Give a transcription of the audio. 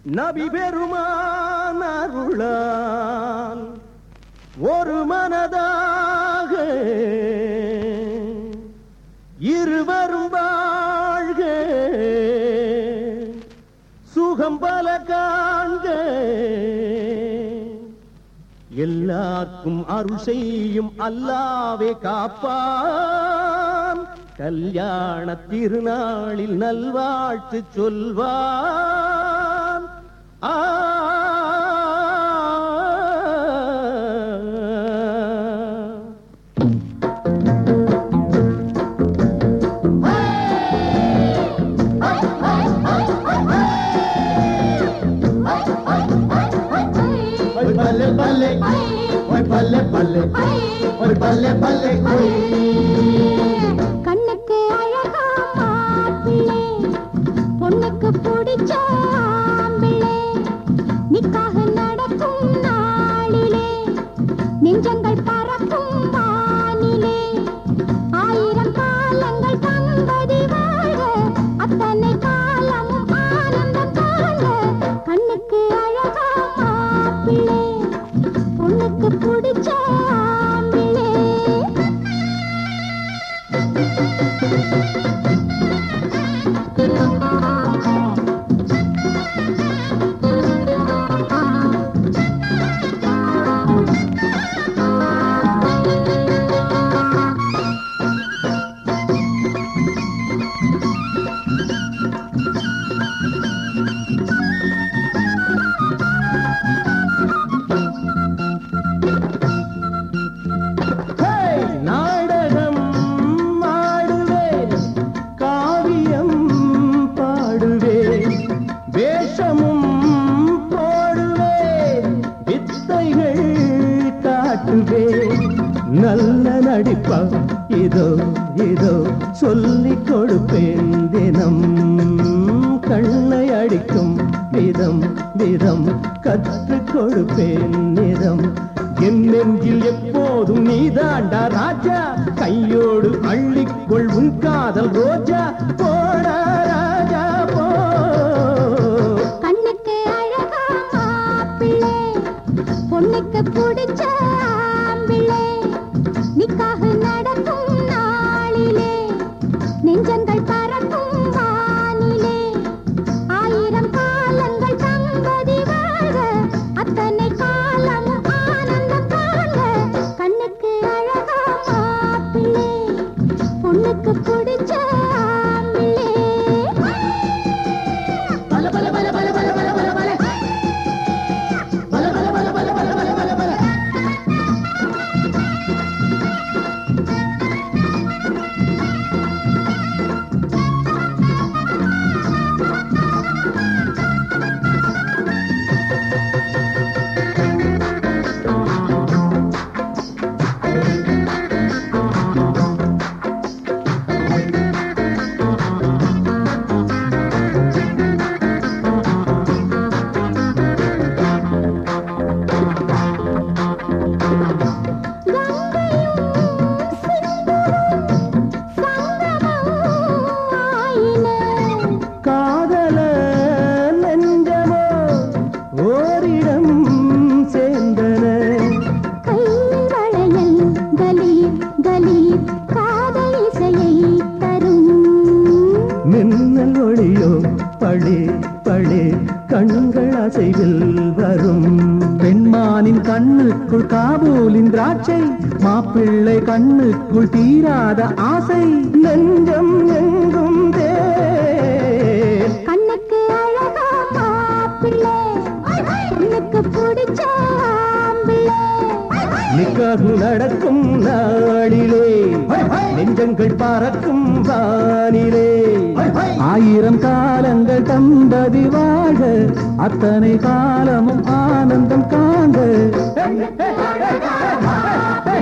நபி பெருமான் அருளால் ஒரு மனதாக இருவரும் வாழ்க சுகம் பல காண்க எல்லாருக்கும் அருள் செய்யும் அல்லாவே காப்பான் கல்யாண திருநாளில் நல்வாழ்த்து சொல்வான் ஆ Oi balle balle, oi balle balle, oi balle balle, oi. கண்ணுக்கு அழகா மாப்பிள்ளை பொண்ணுக்கு பிடிச்ச ஆம்பிள்ளை நிக்காக நடக்கும் நாளிலே நெஞ்சங்கள் பறக்கும் வானிலே ஆயிரம் காலங்கள் தம்பதி வாழ அத்தனை காலமும் ஆனந்தம் காண கண்ணுக்கு அழகா மாப்பிள்ளை பொண்ணுக்கு பிடிச்ச ஆம்பிள்ளை ஹேய்! நாடகம் ஆடுவேன் காவியம் பாடுவேன் வேஷமும் போடுவேன் வித்தைகள் காட்டுவேன் நல்ல நடிப்பா இதோ இதோ சொல்லிக் கொடுப்பேன் தினம் கண்ணை அடிக்கும் விதம் விதம் கற்றுக் கொடுப்பேன் நிதம் என் நெஞ்சில் எப்போதும் நீதாண்டா ராஜா கையோடு அள்ளிக்கொள் உன் காதல் ரோஜா போடா ராஜா போ கண்ணுக்கு அழகா மாப்பிள்ளை பொண்ணுக்கு பிடிச்ச ஆம்பிள்ளை நிக்காக நடக்கும் நாளிலே நெஞ்சங்கள் பறக்கும் வானிலே ஆயிரம் காலங்கள் தம்பதி வாழ அத்தனை காலமும் ஆனந்தம் காண கண்ணுக்கு அழகா மாப்பிள்ளை பொண்ணுக்கு பிடிச்ச ஆம்பிள்ளை Balle balle balle balle balle balle balle balle. Balle balle balle balle balle balle balle balle. காதல நெஞ்சமோ ஓரிடம் சேர்ந்தன மின்னல் ஒளியோ பழே பழே கண்கள் அசைவில் வரும் பெண்மானின் கண்ணுக்குள் காபூலின் திராட்சை மாப்பிள்ளை கண்ணுக்குள் தீராத ஆசை நெஞ்சம் எங்கும் தேன் கண்ணுக்கு அழகா மாப்பிள்ளை கண்ணுக்கு பிடிச்ச ஆம்பிள்ளை நிக்காகு நடக்கும் நாளிலே நெஞ்சங்கள் பறக்கும் வானிலே ஆயிரம் காலங்கள் தம்பதி வாழ அத்தனை காலமும் ஆனந்தம் காண்க